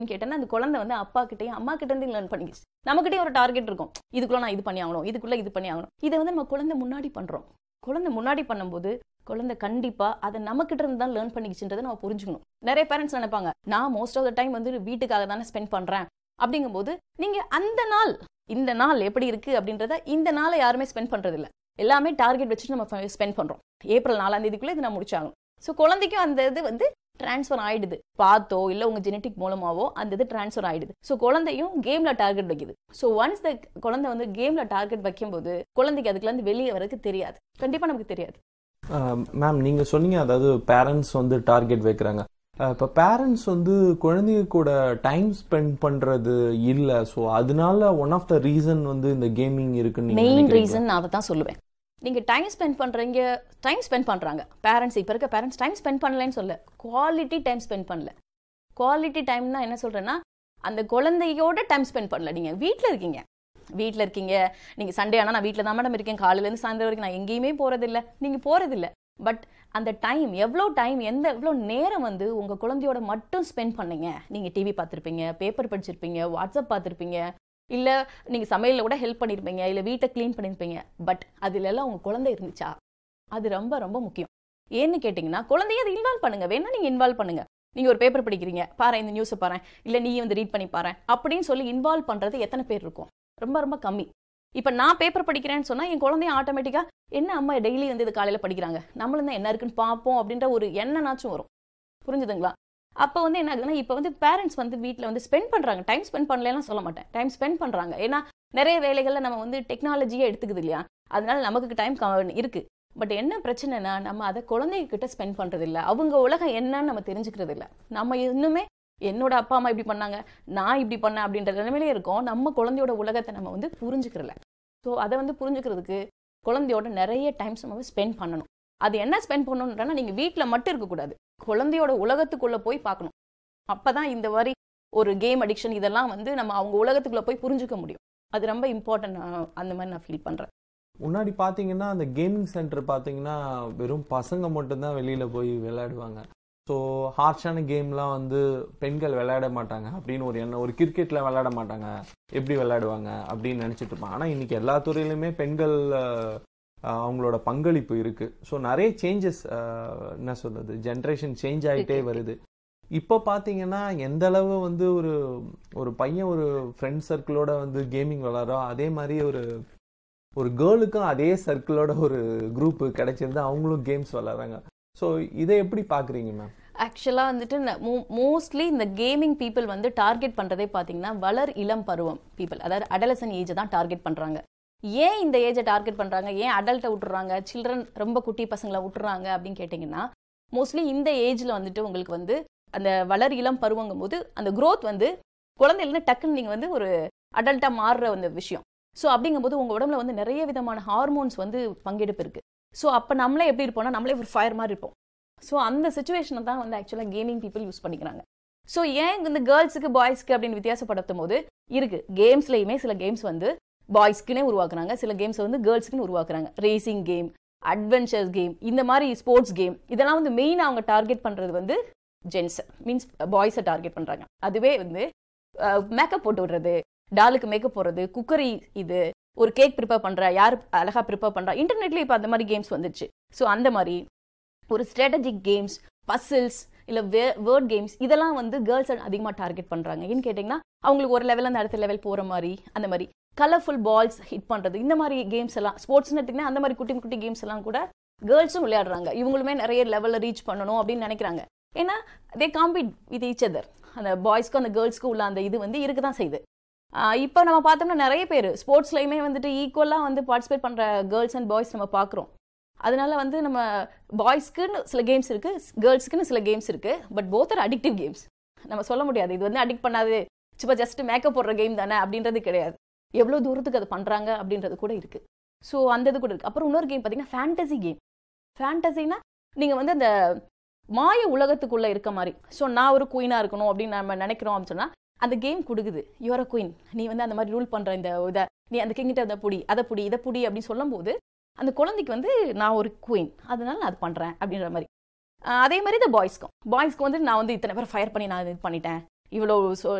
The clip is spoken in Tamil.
கேட்டேன்னா அந்த குழந்தை வந்து அப்பா கிட்டயும் அம்மா கிட்ட இருந்து லேர்ன் பண்ணிக்கிச்சு நம்மகிட்டயும் ஒரு டார்கெட் இருக்கும் இதுக்குள்ள நான் இது பண்ணி ஆகணும் இதுக்குள்ள இது பண்ணி ஆகணும் இதை வந்து நம்ம குழந்தை முன்னாடி பண்றோம் குழந்தை முன்னாடி பண்ணும்போது குழந்தை கண்டிப்பா அதை நம்ம கிட்ட இருந்து தான் லேர்ன் பண்ணிக்கிச்சுன்றதை நம்ம புரிஞ்சுக்கணும் நிறைய பேரண்ட்ஸ் நினைப்பாங்க நான் மோஸ்ட் ஆஃப் த டைம் வந்து வீட்டுக்காக தானே ஸ்பெண்ட் பண்றேன் அப்படிங்கும்போது நீங்க அந்த நாள் இந்த நாள் எப்படி இருக்கு அப்படின்றத இந்த நாளை யாருமே ஸ்பெண்ட் பண்றது இல்ல எல்லாமே டார்கெட் வச்சுட்டு நம்ம ஸ்பெண்ட் பண்றோம் ஏப்ரல் நாலாம் தேதிக்குள்ள இது நான் முடிச்சாகணும் ஸோ குழந்தைக்கும் அந்த இது வந்து டிரான்ஸ்ஃபர் ஆயிடுது பார்த்தோ இல்ல உங்க ஜெனட்டிக் மூலமாவோ அந்த இது டிரான்ஸ்ஃபர் ஆயிடுது ஸோ குழந்தையும் கேம்ல டார்கெட் வைக்குது ஸோ ஒன்ஸ் த குழந்தை வந்து கேம்ல டார்கெட் வைக்கும்போது குழந்தைக்கு அதுக்குள்ள இருந்து வெளியே வரதுக்கு தெரியாது கண்டிப்பா நமக்கு தெரியாது மேம் நீங்க சொன்னீங்க அதாவது பேரண்ட்ஸ் வந்து டார்கெட் வைக்கிறாங்க அஹ் இப்ப பேரண்ட்ஸ் வந்து குழந்தைங்க கூட டைம் ஸ்பெண்ட் பண்றது இல்ல ஸோ அதனால ஒன் ஆஃப் த ரீசன் வந்து இந்த கேமிங் இருக்குன்னு நீங்க மெயின் நினைக்கிறீங்களா? ரீசன் நான் அதை தான் சொல்லுவேன் நீங்க டைம் ஸ்பெண்ட் பண்றீங்க டைம் ஸ்பெண்ட் பண்றாங்க பேரண்ட்ஸ் இப்ப இருக்க பேரண்ட்ஸ் டைம் ஸ்பெண்ட் பண்ணலன்னு சொல்ல குவாலிட்டி டைம் ஸ்பெண்ட் பண்ணல குவாலிட்டி டைம்னா என்ன சொல்றேன்னா அந்த குழந்தையோட டைம் ஸ்பெண்ட் பண்ணல நீங்க வீட்ல இருக்கீங்க வீட்ல இருக்கீங்க நீங்க சண்டே ஆனா நான் வீட்ல தான் மேடம் இருக்கேன் காலையில இருந்து சாயந்தரம் வரைக்கும் நான் எங்கேயுமே போறதில்ல நீங்க போறதில்ல பட் அந்த டைம் எவ்வளோ டைம் எந்த எவ்வளோ நேரம் வந்து உங்க குழந்தையோட மட்டும் ஸ்பெண்ட் பண்ணீங்க நீங்க டிவி பார்த்திருப்பீங்க பேப்பர் படிச்சிருப்பீங்க வாட்ஸ்அப் பார்த்திருப்பீங்க இல்ல நீங்க சமையல்ல கூட ஹெல்ப் பண்ணிருப்பீங்க இல்ல வீட்டை க்ளீன் பண்ணிருப்பீங்க பட் அதுல எல்லாம் உங்க குழந்தை இருந்துச்சா அது ரொம்ப ரொம்ப முக்கியம் ஏன்னு கேட்டிங்கன்னா குழந்தைய அதை இன்வால்வ் பண்ணுங்க வேணா நீங்க இன்வால்வ் பண்ணுங்க நீங்க ஒரு பேப்பர் படிக்கிறீங்க பாரு இந்த நியூஸை பாரு இல்ல நீ வந்து ரீட் பண்ணி பாரு அப்படின்னு சொல்லி இன்வால்வ் பண்றது எத்தனை பேர் இருக்கும் ரொம்ப ரொம்ப கம்மி இப்ப நான் பேப்பர் படிக்கிறேன்னு சொன்னா என் குழந்தைய ஆட்டோமேட்டிக்கா என்ன அம்மா டெய்லி வந்து இது காலையில படிக்கிறாங்க நம்மளும் தான் என்ன இருக்குன்னு பார்ப்போம் அப்படின்ற ஒரு எண்ணனாச்சும் வரும் புரிஞ்சுதுங்களா அப்போ வந்து என்ன ஆகுதுன்னா இப்போ வந்து பேரண்ட்ஸ் வந்து வீட்டில் வந்து ஸ்பெண்ட் பண்ணுறாங்க டைம் ஸ்பெண்ட் பண்ணலாம் சொல்ல மாட்டேன் டைம் ஸ்பெண்ட் பண்ணுறாங்க ஏன்னா நிறைய வேலைகளில் நம்ம வந்து டெக்னாலஜியே எடுத்துக்குது இல்லையா அதனால நமக்கு டைம் இருக்கு பட் என்ன பிரச்சனைனா நம்ம அதை குழந்தைகிட்ட ஸ்பெண்ட் பண்றது இல்ல அவங்க உலகம் என்னன்னு நம்ம தெரிஞ்சுக்கிறது இல்ல நம்ம இன்னுமே என்னோட அப்பா அம்மா இப்படி பண்ணாங்க நான் இப்படி பண்ணேன் அப்படின்ற நிலைமையிலே இருக்கோம் நம்ம குழந்தையோட உலகத்தை நம்ம வந்து புரிஞ்சுக்கிறல ஸோ அதை வந்து புரிஞ்சுக்கிறதுக்கு குழந்தையோட நிறைய டைம்ஸ் நம்ம ஸ்பெண்ட் பண்ணணும் அது என்ன ஸ்பெண்ட் பண்ணணுன்றனா நீங்க வீட்ல மட்டும் இருக்கக்கூடாது குழந்தையோட உலகத்துக்குள்ள போய் பார்க்கணும் அப்பதான் இந்த மாதிரி ஒரு கேம் அடிக்ஷன் இதெல்லாம் வந்து நம்ம அவங்க உலகத்துக்குள்ள போய் புரிஞ்சுக்க முடியும் அது ரொம்ப இம்பார்ட்டன்ட் அந்த மாதிரி நான் ஃபீல் பண்றேன் முன்னாடி பாத்தீங்கன்னா அந்த கேமிங் சென்டர் பாத்தீங்கன்னா வெறும் பசங்க மட்டும்தான் வெளியில போய் விளையாடுவாங்க ஸோ ஹார்ஷான கேம்லாம் வந்து பெண்கள் விளையாட மாட்டாங்க அப்படின்னு ஒரு எண்ணம் ஒரு கிரிக்கெட்ல விளையாட மாட்டாங்க எப்படி விளையாடுவாங்க அப்படின்னு நினைச்சிட்டு இருப்பாங்க ஆனா இன்னைக்கு எல்லா துறையிலுமே பெண்கள் அஹ், அஹ், அவங்களோட பங்களிப்பு இருக்கு ஸோ நிறைய சேஞ்சஸ் என்ன சொல்றது ஜென்ரேஷன் சேஞ்ச் ஆயிட்டே இருக்கு. வருது இப்போ பாத்தீங்கன்னா எந்த அளவு வந்து ஒரு ஒரு பையன் ஒரு ஃப்ரெண்ட் சர்க்கிளோட வந்து கேமிங் விளாட்றோ அதே மாதிரி ஒரு ஒரு கேர்ளுக்கும் அதே சர்க்கிளோட ஒரு குரூப் கிடைச்சிருந்து அவங்களும் கேம்ஸ் விளாட்றாங்க ஸோ இதை எப்படி பாக்குறீங்க மேம் ஆக்சுவலா வந்துட்டு மோஸ்ட்லி இந்த கேமிங் பீப்புள் வந்து டார்கெட் பண்றதே பாத்தீங்கன்னா வளர் இளம் பருவம் பீப்புள் அதாவது அடலசன் ஏஜை தான் டார்கெட் பண்றாங்க ஏன் இந்த ஏஜை டார்கெட் பண்றாங்க ஏன் அடல்ட்டை விட்டுறாங்க சில்ட்ரன் ரொம்ப குட்டி பசங்களை விட்டுறாங்க அப்படின்னு கேட்டிங்கன்னா மோஸ்ட்லி இந்த ஏஜ்ல வந்துட்டு உங்களுக்கு வந்து அந்த வளர் இளம் பருவங்கும் போது அந்த growth வந்து குழந்தையிலேருந்து டக்குன்னு நீங்க வந்து ஒரு அடல்ட்டா மாறுற அந்த விஷயம் ஸோ அப்படிங்கும்போது உங்க உடம்புல வந்து நிறைய விதமான ஹார்மோன்ஸ் வந்து பங்கெடுப்பு இருக்கு ஸோ அப்போ நம்மளே எப்படி இருப்போம்னா நம்மளே ஒரு ஃபயர் மாதிரி இருப்போம் ஸோ அந்த சுச்சுவேஷனை தான் வந்து ஆக்சுவலாக கேமிங் பீப்புள் யூஸ் பண்ணிக்கிறாங்க ஸோ ஏன் இந்த கேர்ள்ஸுக்கு பாய்ஸ்க்கு அப்படின்னு வித்தியாசப்படுத்தும் போது இருக்கு கேம்ஸ்லையுமே சில கேம்ஸ் வந்து பாய்ஸ்க்குனே உருவாக்குறாங்க சில கேம்ஸ் வந்து கேர்ள்ஸ்க்குன்னு உருவாக்குறாங்க ரேசிங் கேம் அட்வென்ச்சர்ஸ் கேம் இந்த மாதிரி ஸ்போர்ட்ஸ் கேம் இதெல்லாம் வந்து மெயினாக அவங்க டார்கெட் பண்றது வந்து ஜென்ஸ் மீன்ஸ் பாய்ஸை டார்கெட் பண்றாங்க அதுவே வந்து மேக்கப் போட்டு விடுறது டாலுக்கு மேக்கப் போடுறது குக்கரி இது ஒரு கேக் ப்ரிப்பேர் பண்ற யார் அழகா ப்ரிப்பேர் பண்றா இன்டர்நெட்ல இப்போ அந்த மாதிரி கேம்ஸ் வந்துச்சு ஸோ அந்த மாதிரி ஒரு ஸ்ட்ராட்டஜிக் கேம்ஸ் பசில்ஸ் இல்ல வேர்ட் கேம்ஸ் இதெல்லாம் வந்து கேர்ள்ஸ் அதிகமாக டார்கெட் பண்றாங்க ஏன்னு கேட்டிங்கன்னா அவங்களுக்கு ஒரு லெவல் அந்த அடுத்த லெவல் போற மாதிரி அந்த மாதிரி கலர்ஃபுல் பால்ஸ் ஹிட் பண்றது இந்த மாதிரி கேம்ஸ் எல்லாம் ஸ்போர்ட்ஸ்னு எடுத்தீங்கன்னா அந்த மாதிரி குட்டி குட்டி கேம்ஸ் எல்லாம் கூட கேர்ள்ஸும் விளையாடுறாங்க இவங்களுமே நிறைய லெவல்ல ரீச் பண்ணணும் அப்படின்னு நினைக்கிறாங்க ஏன்னா they compete with each other அந்த பாய்ஸ்க்கும் அந்த கேர்ள்ஸ்க்கும் உள்ள அந்த இது வந்து இருக்க தான் செய்யுது ஆஹ் இப்போ நம்ம பார்த்தோம்னா நிறைய பேர் ஸ்போர்ட்ஸ்லையுமே வந்துட்டு ஈக்குவலாக வந்து பார்ட்டிசிபேட் பண்ற கேர்ள்ஸ் அண்ட் பாய்ஸ் நம்ம பார்க்குறோம் அதனால வந்து நம்ம பாய்ஸ்க்குன்னு சில கேம்ஸ் இருக்கு கேர்ள்ஸ்க்குன்னு சில கேம்ஸ் இருக்கு but both are addictive games நம்ம சொல்ல முடியாது இது வந்து அடிக்ட் பண்ணாது சும்மா ஜஸ்ட் மேக்கப் போடுற கேம் தானே அப்படின்றது கிடையாது எவ்வளோ தூரத்துக்கு அது பண்றாங்க அப்படின்றது கூட இருக்கு ஸோ அந்த இது கூட இருக்கு அப்புறம் இன்னொரு கேம் பார்த்தீங்கன்னா ஃபேண்டசி கேம் ஃபேண்டசினா நீங்க வந்து அந்த மாய உலகத்துக்குள்ள இருக்க மாதிரி ஸோ நான் ஒரு குயினா இருக்கணும் அப்படின்னு நம்ம நினைக்கிறோம் அப்படின்னு சொன்னா அந்த கேம் கொடுக்குது யுவர் குயின் நீ வந்து அந்த மாதிரி ரூல் பண்ற இந்த இதை நீ அந்த கிங்கிட்ட அதை புடி அதை புடி இதை புடி அப்படின்னு சொல்லும்போது அந்த குழந்தைக்கு வந்து நான் ஒரு குயின் அதனால நான் அது பண்றேன் அப்படின்ற மாதிரி ஆஹ் அதே மாதிரி இந்த பாய்ஸ்க்கும் பாய்ஸ்க்கு வந்து நான் வந்து இத்தனை பேர் ஃபயர் பண்ணி நான் இது பண்ணிட்டேன் இவ்வளோ